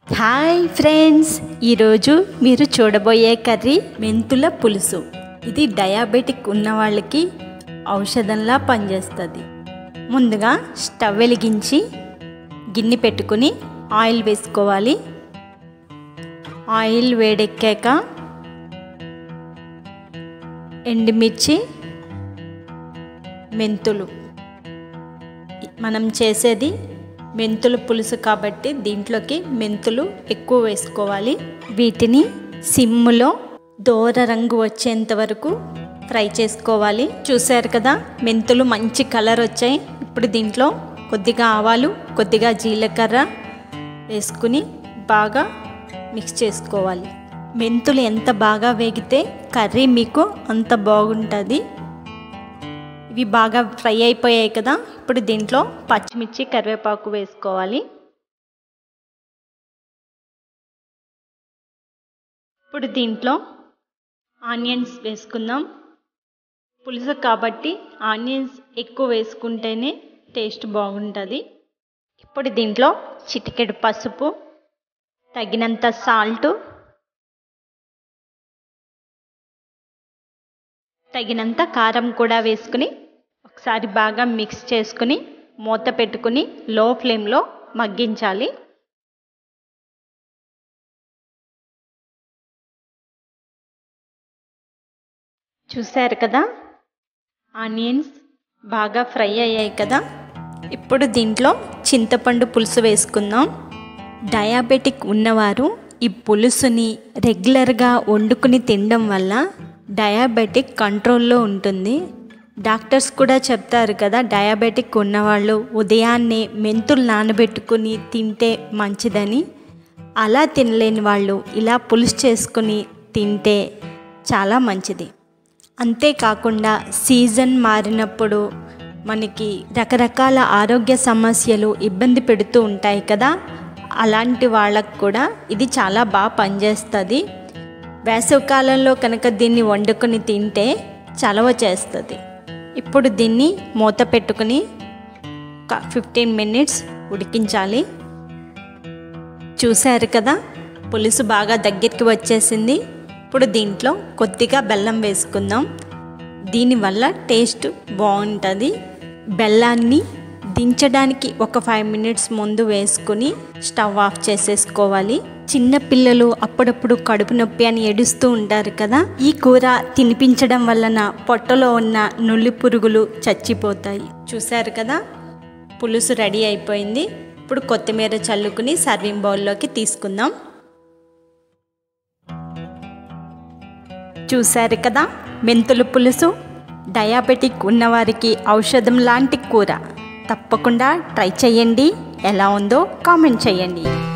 hi friends ఈరోజు మీరు చూడబోయే కర్రీ మెంతుల పులుసు ఇది డయాబెటిక్ ఉన్న వాళ్ళకి ఔషధంలా పనిచేస్తుంది ముందుగా స్టవ్ వెలిగించి గిన్నె పెట్టుకుని ఆయిల్ వేసుకోవాలి ఆయిల్ వేడెక్కాక ఎండుమిర్చి మెంతులు మనం చేసేది మెంతుల పులుసు కాబట్టి దీంట్లోకి మెంతులు ఎక్కువ వేసుకోవాలి వీటిని సిమ్ములో దోర రంగు వచ్చేంత వరకు ఫ్రై చేసుకోవాలి చూశారు కదా మెంతులు మంచి కలర్ వచ్చాయి ఇప్పుడు దీంట్లో కొద్దిగా ఆవాలు కొద్దిగా జీలకర్ర వేసుకుని బాగా మిక్స్ చేసుకోవాలి మెంతులు ఎంత బాగా వేగితే కర్రీ మీకు అంత బాగుంటుంది ఇవి బాగా ఫ్రై అయిపోయాయి కదా ఇప్పుడు దీంట్లో పచ్చిమిర్చి కరివేపాకు వేసుకోవాలి ఇప్పుడు దీంట్లో ఆనియన్స్ వేసుకుందాం పులుసు కాబట్టి ఆనియన్స్ ఎక్కువ వేసుకుంటేనే టేస్ట్ బాగుంటుంది ఇప్పుడు దీంట్లో చిటికెడు పసుపు తగినంత సాల్టు తగినంత కారం కూడా వేసుకుని ఒకసారి బాగా మిక్స్ చేసుకుని మూత పెట్టుకుని లో ఫ్లేమ్లో మగ్గించాలి చూశారు కదా ఆనియన్స్ బాగా ఫ్రై అయ్యాయి కదా ఇప్పుడు దీంట్లో చింతపండు పులుసు వేసుకుందాం డయాబెటిక్ ఉన్నవారు ఈ పులుసుని రెగ్యులర్గా వండుకుని తినడం వల్ల డయాబెటిక్ కంట్రోల్లో ఉంటుంది డాక్టర్స్ కూడా చెప్తారు కదా డయాబెటిక్ ఉన్నవాళ్ళు ఉదయాన్నే మెంతులు నానబెట్టుకుని తింటే మంచిదని అలా తినలేని వాళ్ళు ఇలా పులుసు చేసుకుని తింటే చాలా మంచిది అంతేకాకుండా సీజన్ మారినప్పుడు మనకి రకరకాల ఆరోగ్య సమస్యలు ఇబ్బంది పెడుతూ ఉంటాయి కదా అలాంటి వాళ్ళకు కూడా ఇది చాలా బాగా పనిచేస్తుంది వేసవికాలంలో కనుక దీన్ని వండుకొని తింటే చలవ చేస్తుంది ఇప్పుడు దీన్ని మూత పెట్టుకుని ఒక ఫిఫ్టీన్ మినిట్స్ ఉడికించాలి చూశారు కదా పులుసు బాగా దగ్గరికి వచ్చేసింది ఇప్పుడు దీంట్లో కొద్దిగా బెల్లం వేసుకుందాం దీనివల్ల టేస్ట్ బాగుంటుంది బెల్లాన్ని దించడానికి ఒక ఫైవ్ మినిట్స్ ముందు వేసుకుని స్టవ్ ఆఫ్ చేసేసుకోవాలి చిన్న పిల్లలు అప్పుడప్పుడు కడుపు నొప్పి అని ఏడుస్తూ ఉంటారు కదా ఈ కూర తినిపించడం వలన పొట్టలో ఉన్న నుల్లి పురుగులు చచ్చిపోతాయి చూశారు కదా పులుసు రెడీ అయిపోయింది ఇప్పుడు కొత్తిమీర చల్లుకుని సర్వింగ్ బౌల్లోకి తీసుకుందాం చూశారు కదా మెంతుల పులుసు డయాబెటిక్ ఉన్నవారికి ఔషధం లాంటి కూర తప్పకుండా ట్రై చేయండి ఎలా ఉందో కామెంట్ చేయండి